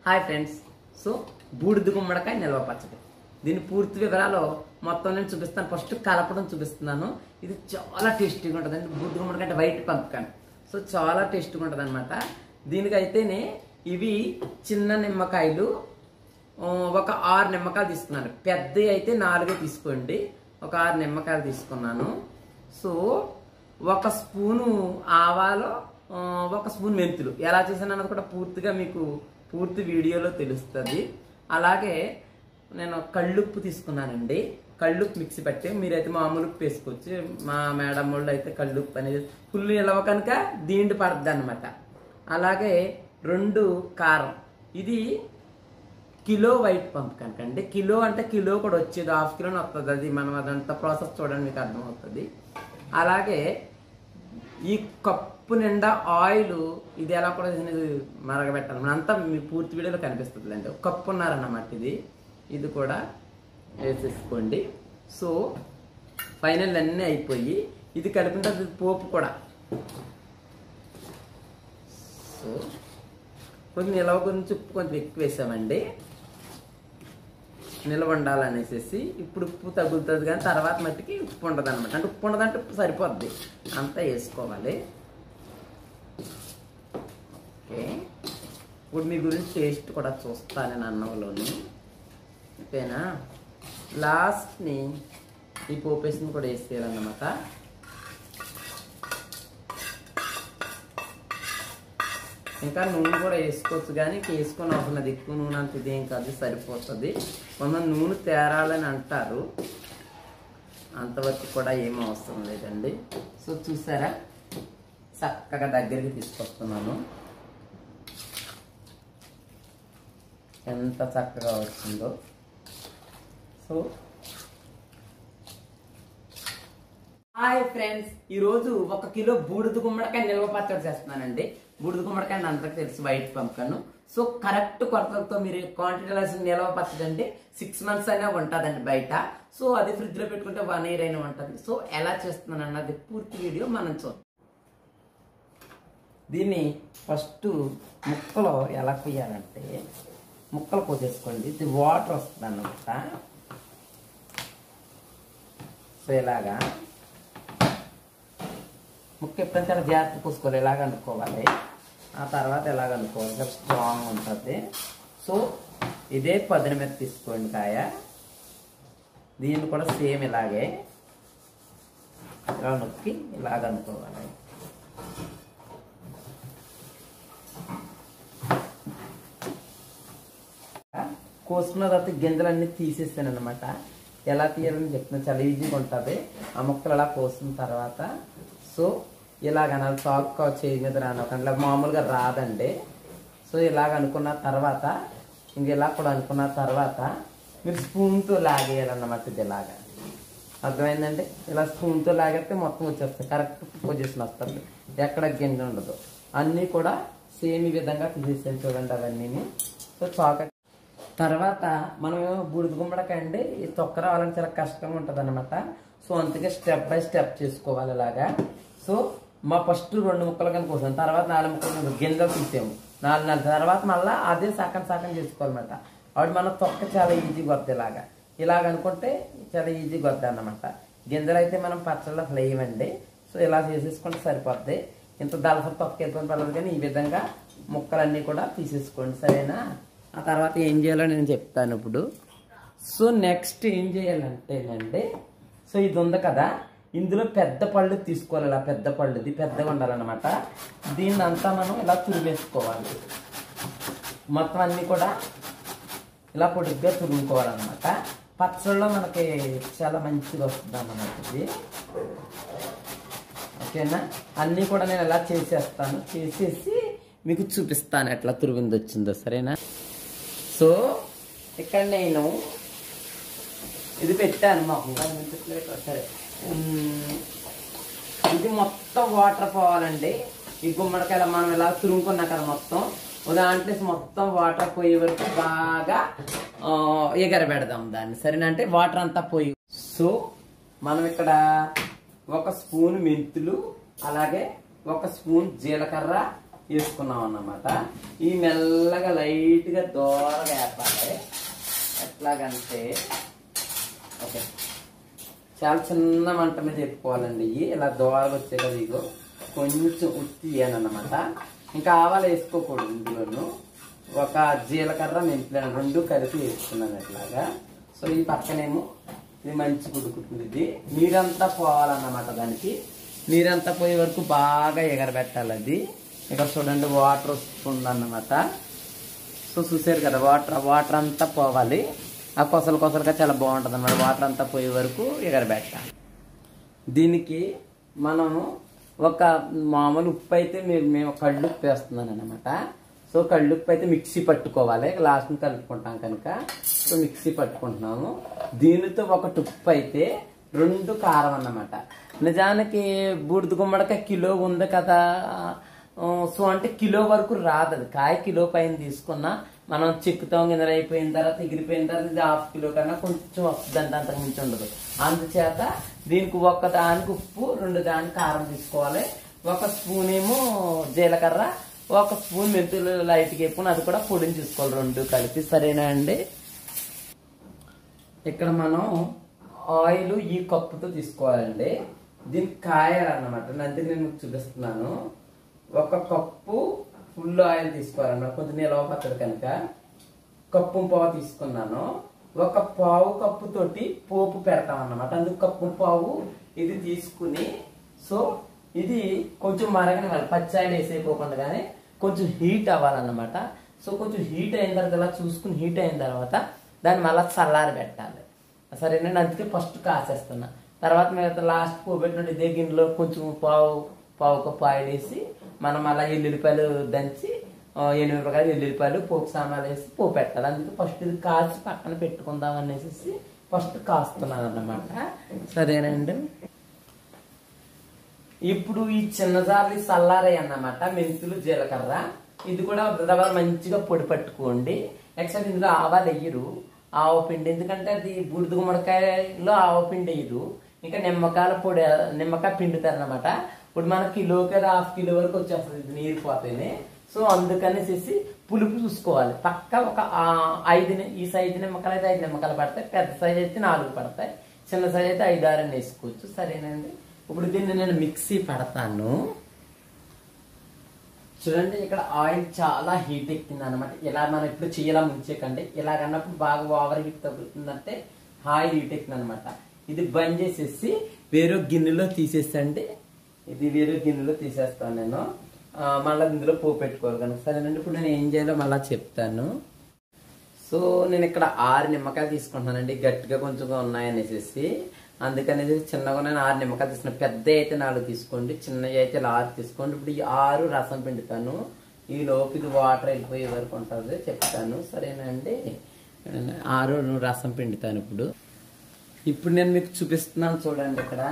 hi friends so బూడిద గుమ్మడికాయ నిల్వ పచ్చడి దీని పూర్తి వివరాలు మొత్తం నేను చూపిస్తాను ఫస్ట్ కలపడం చూపిస్తున్నాను ఇది చాలా టేస్టీగా ఉంటుంది అండి బూడిద గుమ్మడికాయ అంటే వైట్ పంప్కాన్ సో చాలా టేస్టీగా ఉంటుంది అనమాట దీనికైతేనే ఇవి చిన్న నిమ్మకాయలు ఆ, ఒక ఆరు నిమ్మకాయలు తీసుకున్నాను పెద్దవి అయితే నాలుగే తీసుకోండి ఒక ఆరు నిమ్మకాయలు తీసుకున్నాను సో ఒక స్పూను ఆవాలు ఆ, ఒక స్పూన్ మెంతులు ఎలా చేశాను అన్నది కూడా పూర్తిగా మీకు పూర్తి వీడియోలో తెలుస్తుంది అలాగే నేను కళ్ళుప్పు తీసుకున్నానండి కళ్ళుప్పు మిక్సీ పట్టి మీరైతే మామూలు ఉప్పు వేసుకోవచ్చు మా మేడం వాళ్ళు అయితే కళ్ళుప్పు అనేది ఫుల్ నిలవ కనుక దీండి పడుతుంది అనమాట అలాగే రెండు కారం ఇది కిలో వైట్ పంప్ కనుకండి కిలో అంటే కిలో కూడా వచ్చేది హాఫ్ కిలో వస్తుంది అది మనం అదంతా ప్రాసెస్ చూడండి మీకు అర్థమవుతుంది అలాగే ఈ కప్పు నిండా ఆయిల్ ఇది ఎలా కూడా ఇది మరగబెట్టాలి మన అంతా మీ పూర్తి వీడియోలో కనిపిస్తుంది అండి ఒక కప్పు ఉన్నారన్నమాట ఇది ఇది కూడా వేసేసుకోండి సో ఫైనల్ అన్నీ అయిపోయి ఇది కలిపిన తర్వాత ఇది పోపు కూడా సో కొంచెం నిలవ గురించి ఉప్పు కొంచెం ఎక్కువ వేసామండి నిల్వ ఉండాలనేసి ఇప్పుడు ఉప్పు తగులుతుంది కానీ తర్వాత మట్టికి ఉప్పు ఉండదు అనమాట అంటే ఉప్పు ఉండదంటే ఉప్పు సరిపోద్ది అంతా వేసుకోవాలి ఓకే ఇప్పుడు మీ గురించి టేస్ట్ కూడా చూస్తాను నేను అన్నంలోని ఓకేనా లాస్ట్ని ఈ పోపేసిన కూడా వేసేయాలన్నమాట ఇంకా నూనె కూడా వేసుకోవచ్చు కానీ ఇంక వేసుకొని అవసరం లేదు ఎక్కువ నూనె అంత ఇదేం కాదు సరిపోతుంది కొంత నూనె తేరాలని అంటారు అంతవరకు కూడా ఏం అవసరం లేదండి సో చూసారా చక్కగా దగ్గరికి తీసుకొస్తున్నాను ఎంత చక్కగా వచ్చిందో సో హాయ్ ఫ్రెండ్స్ ఈ రోజు ఒక కిలో బూడిద గుమ్మడికాయ నిల్వ పచ్చడి చేస్తున్నానండి బూడిద గుమ్మడికాయ అంటే అందరికి తెలుసు వైట్ పంపకను సో కరెక్ట్ కొలతలతో మీరు క్వాంటిటీ రాసిన నిల్వ పచ్చడి అంటే సిక్స్ మంత్స్ అయినా ఉంటుందండి బయట సో అది ఫ్రిడ్జ్ లో పెట్టుకుంటే వన్ ఇయర్ అయినా ఉంటుంది సో ఎలా చేస్తున్నాను అన్నది పూర్తి వీడియో మనం చూద్దాం దీన్ని ఫస్ట్ ముక్కలు ఎలా కొయ్యాలంటే ముక్కలు కోసేసుకోండి ఇది వాటర్ వస్తుంది అన్నమాట సో ఇలాగా ముక్క ఎప్పుడైనా చాలా జాగ్రత్త పూసుకోవాలి ఎలాగ అనుకోవాలి ఆ తర్వాత ఎలాగ అనుకోవాలి చాలా స్ట్రాంగ్ ఉంటుంది సో ఇదే పదిన మీద తీసుకోండి కాయ దీన్ని కూడా సేమ్ ఇలాగే ఇలా నొక్కి ఇలాగ అనుకోవాలి కోసుకున్న తర్వాత గింజలన్నీ తీసేస్తాను అనమాట ఎలా తీయాలని చెప్తున్నాను చాలా ఈజీగా ఉంటుంది ఆ ముక్కలు అలా కోసిన తర్వాత సో ఇలాగ అనాలి చాక్ చేయి మీద రానకండి ఇలా మామూలుగా రాదండి సో ఇలాగ అనుకున్న తర్వాత ఇంక ఇలా కూడా అనుకున్న తర్వాత మీరు స్పూన్తో లాగేయాలన్నమాట ఇది ఇలాగా అర్థమైందండి ఇలా స్పూన్తో లాగేస్తే మొత్తం వచ్చేస్తుంది కరెక్ట్ పొజిషన్ వస్తుంది ఎక్కడ గింజ ఉండదు అన్నీ కూడా సేమ్ ఈ విధంగా తీసేసాను చూడండి అవన్నీ సో చాక తర్వాత మనం బూడిద గుమ్మడికాయ అండి ఈ తొక్క రావాలని చాలా కష్టంగా ఉంటుంది అనమాట సో అందుకే స్టెప్ బై స్టెప్ చేసుకోవాలి ఇలాగా సో మా ఫస్ట్ రెండు ముక్కలు కనుక కోసం తర్వాత నాలుగు ముక్కలు కనుక గింజలు తీసాము నాలుగు నాలుగు తర్వాత మళ్ళీ అదే సగం సగం చేసుకోవాలన్నమాట ఆవిడ మన తొక్క చాలా ఈజీగా వద్ద ఇలాగా ఇలాగ అనుకుంటే చాలా ఈజీగా వద్ద అన్నమాట గింజలు అయితే మనం పచ్చళ్ళ అసలు వేయమండి సో ఇలా చేసేసుకుంటే సరిపోద్ది ఇంత దళసరి తొక్క వెళ్ళిపోయిన పర్లేదు కానీ ఈ విధంగా ముక్కలన్నీ కూడా తీసేసుకోండి సరేనా ఆ తర్వాత ఏం చేయాలో నేను చెప్తాను ఇప్పుడు సో నెక్స్ట్ ఏం చేయాలంటేనండి సో ఇది ఉంది కదా ఇందులో పెద్ద పళ్ళు తీసుకోవాలి ఇలా పెద్ద పళ్ళు ఇది పెద్దగా ఉండాలన్నమాట దీన్ని అంతా మనం ఇలా తురిమేసుకోవాలి మొత్తం అన్నీ కూడా ఇలా పొడిగ్గా తురుముకోవాలన్నమాట పచ్చళ్ళలో మనకి చాలా మంచిగా వస్తుంది అన్నమాట ఇది ఓకేనా అన్నీ కూడా నేను ఎలా చేసేస్తాను చేసేసి మీకు చూపిస్తాను ఎట్లా తురిమింది వచ్చిందో సరేనా సో ఇక్కడ నేను ఇది పెట్టాను మాకు సరే ఉమ్, ఇది మొత్తం వాటర్ పోవాలండి ఈ గుమ్మడికాయలు మనం ఇలా తురుముకున్నాం కదా మొత్తం ఓ దాంట్లో వేసి మొత్తం వాటర్ పోయే వరకు బాగా ఆ, ఎగరబెడదాం దాన్ని సరేనా అంటే వాటర్ అంతా పోయి సో మనం ఇక్కడ ఒక స్పూన్ మెంతులు అలాగే ఒక స్పూన్ జీలకర్ర వేసుకున్నాం అన్నమాట ఈ మెల్లగా లైట్ గా దూరగా వేపాలి ఎట్లాగంటే ఓకే చాలా చిన్న మంట మీద ఎత్తుకోవాలండి ఇవి ఇలా దోరగా వచ్చే కదా ఇగో కొంచెం ఉత్తి అన్నమాట ఇంకా ఆవాలు వేసుకోకూడదు ఇందులోను ఒక జీలకర్ర మెంతులను రెండు కలిపి వేసుకున్నాను ఇట్లాగా సో ఈ పక్కనేమో ఇది మంచి ఉడుకుతుంది ఇది నీరంతా పోవాలన్నమాట దానికి నీరంతా పోయే వరకు బాగా ఎగరబెట్టాలి అది ఇక్కడ చూడండి వాటర్ వస్తుందన్నమాట సో చూసారు కదా వాటర్ వాటర్ అంతా పోవాలి ఆ కొసలు కొసలుగా చాలా బాగుంటుంది అన్నమాట వాటర్ అంతా పోయే వరకు ఎగరబెట్టాలి దీనికి మనము ఒక మామూలు ఉప్పు అయితే మేము మేము కళ్ళు ఉప్పు వేస్తున్నాను అనమాట సో కళ్ళు ఉప్పు అయితే మిక్సీ పట్టుకోవాలి లాస్ట్ కలుపుకుంటాం కనుక సో మిక్సీ పట్టుకుంటున్నాము దీనితో ఒక ఉప్పు అయితే రెండు కారం అన్నమాట నిజానికి బూడిద గుమ్మడికాయ కిలో ఉంది కదా ఆ, సో అంటే కిలో వరకు రాదు అది కాయ కిలో పైన తీసుకున్నా మనం చెక్కుతాం కింద అయిపోయిన తర్వాత ఎగిరిపోయిన తర్వాత ఇది హాఫ్ కిలో కన్నా కొంచెం వస్తుంది అంటే అంతకు మించి ఉండదు అందుచేత దీనికి ఒక దానికి ఉప్పు రెండు దానికి కారం తీసుకోవాలి ఒక స్పూన్ ఏమో జీలకర్ర ఒక స్పూన్ మెంతులు లైట్గా వేపుకుని అది కూడా పొడిని తీసుకోవాలి రెండు కలిపి సరేనా అండి ఇక్కడ మనం ఆయిల్ ఈ కప్పుతో తీసుకోవాలండి దీనికి కాయాలన్నమాట అందుకే నేను మీకు చూపిస్తున్నాను ఒక కప్పు ఫుల్ ఆయిల్ తీసుకోవాలన్నమాట కొంచెం నిలవ పచ్చడి కనుక కప్పు పావు తీసుకున్నాను ఒక పావు కప్పు తోటి పోపు పెడతాం అన్నమాట అందుకు కప్పు పావు ఇది తీసుకుని సో ఇది కొంచెం మరగనివ్వాలి పచ్చాయిలు వేసేయకోకుండా కానీ కొంచెం హీట్ అవ్వాలన్నమాట సో కొంచెం హీట్ అయిన తర్వాత ఇలా చూసుకుని హీట్ అయిన తర్వాత దాన్ని మళ్ళీ చల్లారి పెట్టాలి సరేనండి అందుకే ఫస్ట్ కాసేస్తున్నా తర్వాత మిగతా లాస్ట్ పోబెట్టినట్టు ఇదే గిన్నెలో కొంచెం పావు పావు కప్పు ఆయిల్ వేసి మనం అలా ఎల్లుల్లిపాయలు దంచి ఆ, ఎనిమిరపకాయలు ఎల్లుల్లిపాయలు పోపు సామాన్లు వేసి పోపు పెట్టాలి అందుకే ఫస్ట్ ఇది కాల్చి పక్కన పెట్టుకుందాం అనేసి ఫస్ట్ కాస్తున్నాను అన్నమాట సరేనండి ఇప్పుడు ఈ చిన్న జార్లు చల్లారాయి అన్నమాట మెంతులు జీలకర్ర ఇది కూడా దబా మంచిగా పొడి పట్టుకోండి యాక్చువల్ ఇందులో ఆవాలు వేయరు ఆవ పిండి ఎందుకంటే అది బూడిద గుమ్మడికాయలో ఆవ పిండి వేయరు ఇంకా నిమ్మకాయల పొడి నిమ్మకాయ పిండుతారు అనమాట ఇప్పుడు మన కిలోకి అది హాఫ్ కిలో వరకు వచ్చేస్తుంది ఇది నీరు పోతేనే సో అందుకనేసి పులుపు చూసుకోవాలి పక్క ఒక ఆ, ఐదు ని- ఈ సైజు నిమ్మకాయలు అయితే ఐదు నిమ్మకాయలు పడతాయి పెద్ద సైజు అయితే నాలుగు పడతాయి చిన్న సైజు అయితే ఐదు ఆరు అని వేసుకోవచ్చు సరేనండి ఇప్పుడు దీన్ని నేను మిక్సీ పడతాను చూడండి ఇక్కడ ఆయిల్ చాలా హీట్ ఎక్కింది అనమాట ఇలా మనం ఇప్పుడు చెయ్యాలా ముంచేకండి ఇలాగన్నప్పుడు బాగా ఓవర్ హీట్ తగ్గుతుందంటే ఆయిల్ హీట్ ఎక్కింది అనమాట ఇది బంద్ చేసేసి వేరే గిన్నెలో తీసేసండి ఇది వేరే గిన్నెలో తీసేస్తాను నేను ఆ, మళ్ళీ ఇందులో పోపు పెట్టుకోవాలి కనుక సరేనండి ఇప్పుడు నేను ఏం చేయాలో మళ్ళీ చెప్తాను సో నేను ఇక్కడ ఆరు నిమ్మకాయలు తీసుకుంటున్నానండి గట్టిగా కొంచెం ఉన్నాయనేసి అందుకనేసి చిన్నగా నేను ఆరు నిమ్మకాయలు తీసుకున్నాను పెద్ద అయితే నాలుగు తీసుకోండి చిన్నవి అయితే ఇలా ఆరు తీసుకోండి ఇప్పుడు ఈ ఆరు రసం పిండుతాను ఈ లోపు ఇది వాటర్ వెళ్ళిపోయే వరకు ఉంటుంది చెప్తాను సరేనండి ఆరు రసం పిండుతాను ఇప్పుడు ఇప్పుడు నేను మీకు చూపిస్తున్నాను చూడండి ఇక్కడ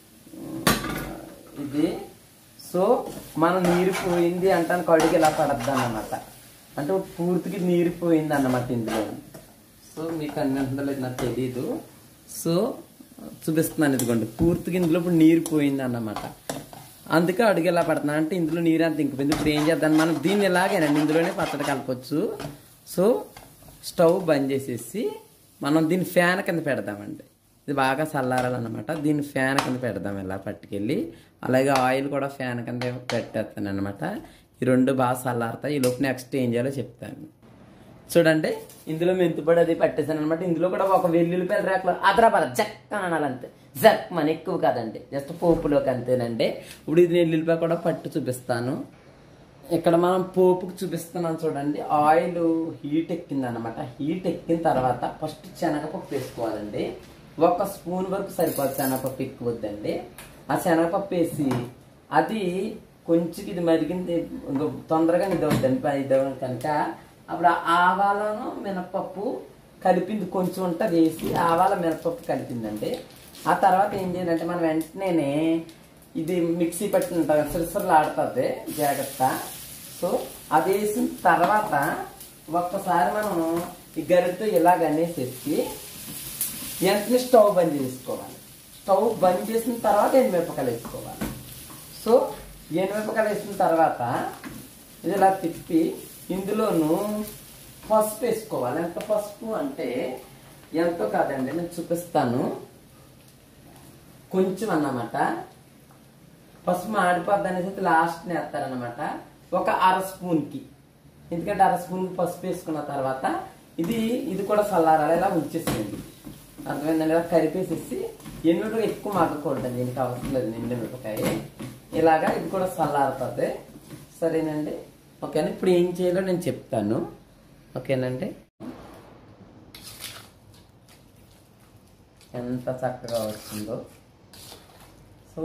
ఇది సో మన నీరు పోయింది అంటాను కడుగు ఇలా పడద్దు అన్నమాట అంటే పూర్తిగా నీరు పోయింది అన్నమాట ఇందులో సో మీకు అన్ని ఉంటుందో లేదు నాకు తెలీదు సో చూపిస్తున్నాను ఇదిగోండి పూర్తిగా ఇందులో ఇప్పుడు నీరు పోయింది అన్నమాట అందుకే అడుగు ఎలా పడుతున్నా అంటే ఇందులో నీరు అంత ఇంకిపోయింది ఇప్పుడు ఏం చేద్దాం మనం దీన్ని ఇలాగేనండి ఇందులోనే పచ్చడి కలపచ్చు సో స్టవ్ బంద్ చేసేసి మనం దీన్ని ఫ్యాన్ కింద పెడదామండి ఇది బాగా చల్లారాలన్నమాట దీన్ని ఫ్యాన్ కింద పెడదాం ఇలా పట్టుకెళ్ళి అలాగే ఆయిల్ కూడా ఫ్యాన్ కింద పెట్టేస్తాను అనమాట ఈ రెండు బాగా చల్లారుతాయి ఈ లోపు నెక్స్ట్ ఏం చేయాలో చెప్తాను చూడండి ఇందులో మెంతిపొడి అది పట్టేసాను అనమాట ఇందులో కూడా ఒక వెల్లుల్లిపాయల రేకలు అదరాబాద్ జక్ అని అనాలంతే జక్ మన ఎక్కువ కాదండి జస్ట్ పోపులోకి అంతేనండి ఇప్పుడు ఇది వెల్లుల్లిపాయ కూడా పట్టు చూపిస్తాను ఇక్కడ మనం పోపుకు చూపిస్తున్నాం చూడండి ఆయిల్ హీట్ ఎక్కింది అనమాట హీట్ ఎక్కిన తర్వాత ఫస్ట్ శనగపప్పు వేసుకోవాలండి ఒక స్పూన్ వరకు సరిపోదు శనగపప్పు ఎక్కువ వద్దండి ఆ శనగపప్పు వేసి అది కొంచెం ఇది మరిగింది ఇంకో తొందరగా ఇది అవుతుంది ఇది అవ్వదు కనుక అప్పుడు ఆ ఆవాలను మినపప్పు కలిపింది కొంచెం ఉంటుంది వేసి ఆవాల మినపప్పు కలిపిందండి ఆ తర్వాత ఏం చేయాలంటే మనం వెంటనే ఇది మిక్సీ పట్టిన ఉంటుంది సిరసలు ఆడుతుంది జాగ్రత్త సో అది వేసిన తర్వాత ఒక్కసారి మనం ఈ గరిటతో ఇలాగ అనేసేసి వెంటనే స్టవ్ బంద్ చేసుకోవాలి స్టవ్ బంద్ చేసిన తర్వాత ఎండుమిరపకాయలు వేసుకోవాలి సో ఎండుమిరపకాయలు వేసిన తర్వాత ఇది ఇలా తిప్పి ఇందులోను పసుపు వేసుకోవాలి ఎంత పసుపు అంటే ఎంతో కాదండి నేను చూపిస్తాను కొంచెం అన్నమాట పసుపు ఆడిపోద్ది అనేసి లాస్ట్ వేస్తారనమాట ఒక అర స్పూన్ కి ఎందుకంటే అర స్పూన్ పసుపు వేసుకున్న తర్వాత ఇది ఇది కూడా చల్లారాలి ఇలా ఉంచేసేయండి అర్థమైందండి ఇలా కలిపేసేసి ఎన్నిమిరపకాయ ఎక్కువ మగ్గకూడదండి దీనికి అవసరం లేదు నిండు మిరపకాయ ఇలాగా ఇది కూడా చల్లారుతుంది సరేనండి ఓకేనా ఇప్పుడు ఏం చేయాలో నేను చెప్తాను ఓకేనండి ఎంత చక్కగా వచ్చిందో సో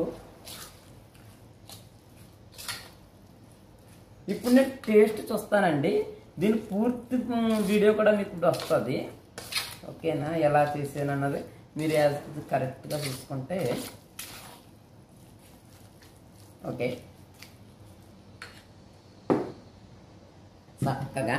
ఇప్పుడు నేను టేస్ట్ చూస్తానండి దీని పూర్తి మ్, వీడియో కూడా మీకు ఇప్పుడు వస్తుంది ఓకేనా ఎలా చేసాను అన్నది మీరు యాజ్ కరెక్ట్గా చూసుకుంటే ఓకే చక్కగా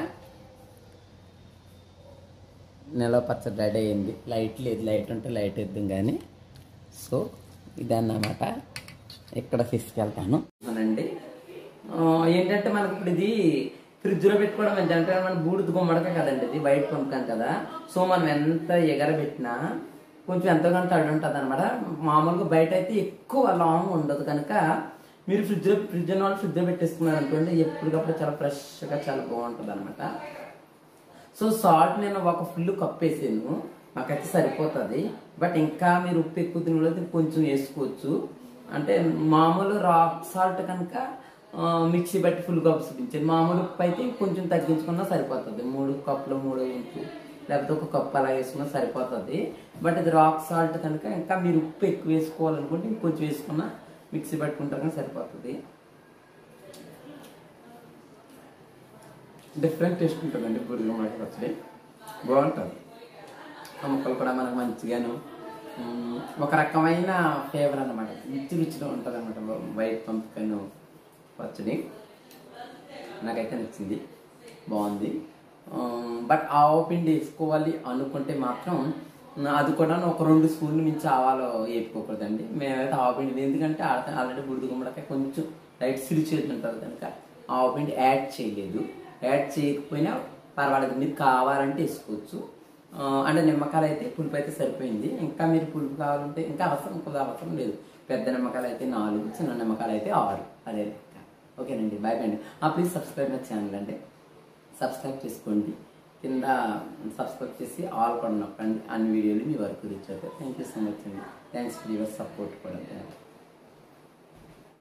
నెల పచ్చడి రెడీ అయింది లైట్ లేదు లైట్ ఉంటే లైట్ ఇద్దాం కానీ సో ఇదన్నమాట ఇక్కడ తీసుకెళ్తాను అవునండి ఆ, ఏంటంటే మనకి ఇప్పుడు ఇది ఫ్రిడ్జ్ లో పెట్టుకోవడం మంచి అంటే మన బూడిద గుమ్మడక కదండి ఇది వైట్ పంపకాం కదా సో మనం ఎంత ఎగరబెట్టినా కొంచెం ఎంతో కొంత తడి ఉంటుంది అనమాట మామూలుగా బయట అయితే ఎక్కువ లాంగ్ ఉండదు కనుక మీరు ఫ్రిడ్జ్ లో ఫ్రిడ్జ్ ఉన్న వాళ్ళు ఫ్రిడ్జ్ లో పెట్టేసుకున్నారు అనుకోండి ఎప్పటికప్పుడు చాలా ఫ్రెష్ గా చాలా బాగుంటుంది అనమాట సో సాల్ట్ నేను ఒక ఫుల్ కప్ వేసాను మాకైతే సరిపోతుంది బట్ ఇంకా మీరు ఉప్పు ఎక్కువ తినలేదు కొంచెం వేసుకోవచ్చు అంటే మామూలు రాక్ సాల్ట్ కనుక ఆ, మిక్సీ బట్టి ఫుల్ కప్ చూపించాను మామూలు ఉప్పు అయితే కొంచెం తగ్గించుకున్నా సరిపోతుంది మూడు కప్పులు మూడు ఇంచు లేకపోతే ఒక కప్పు అలా వేసుకున్నా సరిపోతుంది బట్ ఇది రాక్ సాల్ట్ కనుక ఇంకా మీరు ఉప్పు ఎక్కువ వేసుకోవాలనుకుంటే ఇంకొంచెం వేసుకున్నా మిక్సీ పట్టుకుంటారు కానీ సరిపోతుంది డిఫరెంట్ టేస్ట్ ఉంటుందండి బుర్రి మాట పచ్చడి బాగుంటుంది ఆ ముక్కలు కూడా మనకు మంచిగాను మ్, ఒక రకమైన ఫ్లేవర్ అన్నమాట రుచి రుచిగా ఉంటుంది అనమాట వైట్ పంపికన్ పచ్చడి నాకైతే నచ్చింది బాగుంది బట్ ఆవు పిండి వేసుకోవాలి అనుకుంటే మాత్రం మ్, అది కూడా ఒక రెండు స్పూన్లు మించి ఆవాలో వేపుకోకూడదండి మేమైతే ఆవు పిండి ఎందుకంటే ఆల్రెడీ బుడిది గుమ్మడికాయ కొంచెం లైట్ సిరిచేది ఉంటుంది కనుక ఆవు పిండి యాడ్ చేయలేదు యాడ్ చేయకపోయినా పర్వాలేదు మీరు కావాలంటే వేసుకోవచ్చు ఆ, అంటే నిమ్మకాయలు అయితే పులుపు అయితే సరిపోయింది ఇంకా మీరు పులుపు కావాలంటే ఇంకా అవసరం ఇంకా అవసరం లేదు పెద్ద నిమ్మకాయలు అయితే నాలుగు చిన్న నిమ్మకాయలు అయితే ఆరు అదే లెక్క ఓకేనండి బాయ్ అండి ప్లీజ్ సబ్స్క్రైబ్ మై ఛానల్ అండి సబ్స్క్రైబ్ చేసుకోండి కింద సబ్స్క్రైబ్ చేసి ఆల్ కూడా నొక్కండి అన్ని వీడియోలు మీ వరకు రీచ్ అవుతాయి థ్యాంక్ యూ సో మచ్ అండి థ్యాంక్స్ ఫర్ యువర్ సపోర్ట్ కూడా